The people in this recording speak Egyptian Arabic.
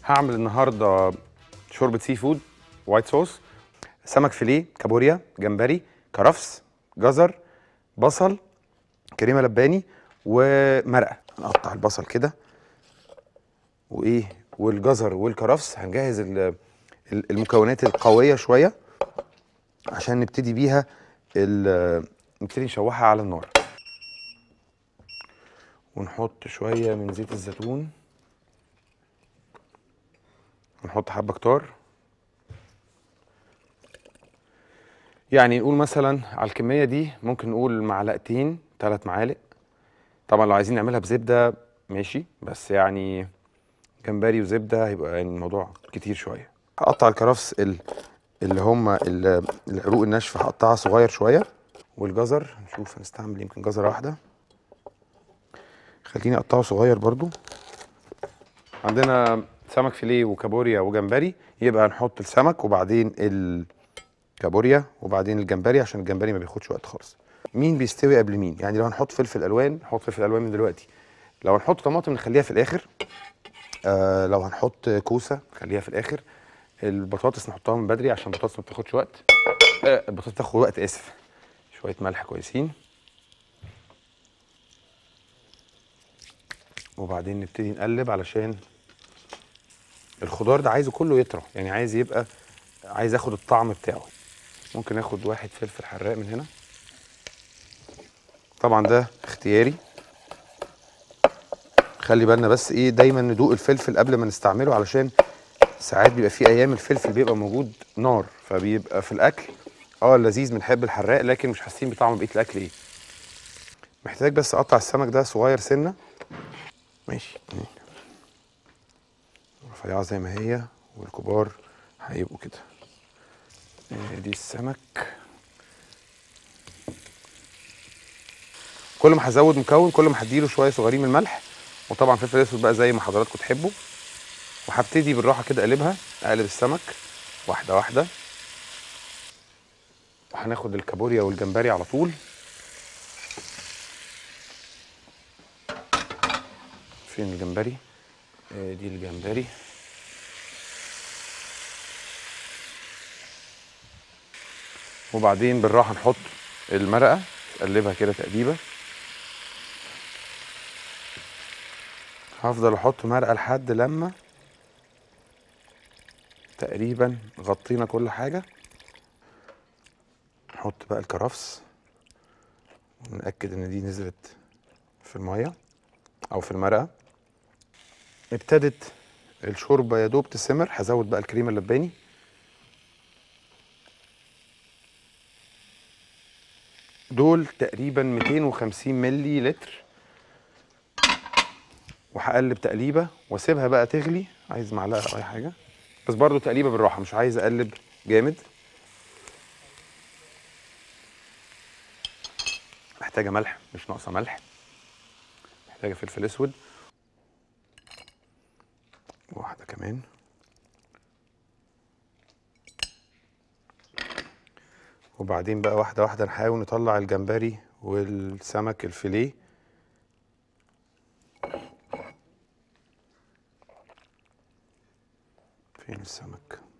هعمل النهارده شوربه سي فود وايت صوص سمك فيليه كابوريا جمبري كرفس جزر بصل كريمه لباني ومرقه نقطع البصل كده وايه والجزر والكرفس هنجهز ال- ال- المكونات القويه شويه عشان نبتدي بيها ال- نبتدي نشوحها على النار ونحط شويه من زيت الزيتون ونحط حبه كتار يعني نقول مثلا على الكميه دي ممكن نقول معلقتين ثلاث معالق طبعا لو عايزين نعملها بزبده ماشي بس يعني جمبري وزبده هيبقى يعني الموضوع كتير شويه هقطع الكرفس ال- اللي هم ال- العروق الناشفه هقطعها صغير شويه والجزر نشوف هنستعمل يمكن جزره واحده خليني اقطعه صغير برضو عندنا سمك فيليه وكابوريا وجمبري يبقى نحط السمك وبعدين الكابوريا وبعدين الجمبري عشان الجمبري ما بياخدش وقت خالص مين بيستوي قبل مين يعني لو هنحط فلفل الوان نحط فلفل الوان من دلوقتي لو هنحط طماطم نخليها في الاخر آه لو هنحط كوسه نخليها في الاخر البطاطس نحطها من بدري عشان البطاطس ما بتاخدش وقت آه البطاطس بتاخد وقت اسف شويه ملح كويسين وبعدين نبتدي نقلب علشان الخضار ده عايزه كله يطرى يعني عايز يبقى عايز اخد الطعم بتاعه ممكن اخد واحد فلفل حراق من هنا طبعا ده اختياري خلي بالنا بس ايه دايما ندوق الفلفل قبل ما نستعمله علشان ساعات بيبقى في ايام الفلفل بيبقى موجود نار فبيبقى في الاكل اه لذيذ بنحب الحراق لكن مش حاسين بطعم بقيه الاكل ايه محتاج بس اقطع السمك ده صغير سنه ماشي رفيعه زي ما هي والكبار هيبقوا كده دي السمك كل ما هزود مكون كل ما هديله شويه صغيرين من الملح وطبعا فلفل اسود بقى زي ما حضراتكم تحبوا وهبتدي بالراحه كده اقلبها اقلب السمك واحده واحده وهناخد الكابوريا والجمبري على طول فين الجمبري آه، دي الجمبري وبعدين بالراحه نحط المرقه نقلبها كده تقليبه هفضل احط مرقه لحد لما تقريبا غطينا كل حاجه نحط بقى الكرفس ونأكد ان دي نزلت في الميه او في المرقه ابتدت الشوربه يا دوب تسمر هزود بقى الكريمه اللباني دول تقريبا 250 ملي لتر وهقلب تقليبه واسيبها بقى تغلي عايز معلقه او اي حاجه بس برضو تقليبه بالراحه مش عايز اقلب جامد محتاجه ملح مش ناقصه ملح محتاجه فلفل اسود واحده كمان وبعدين بقى واحده واحده نحاول نطلع الجمبري والسمك الفيليه فين السمك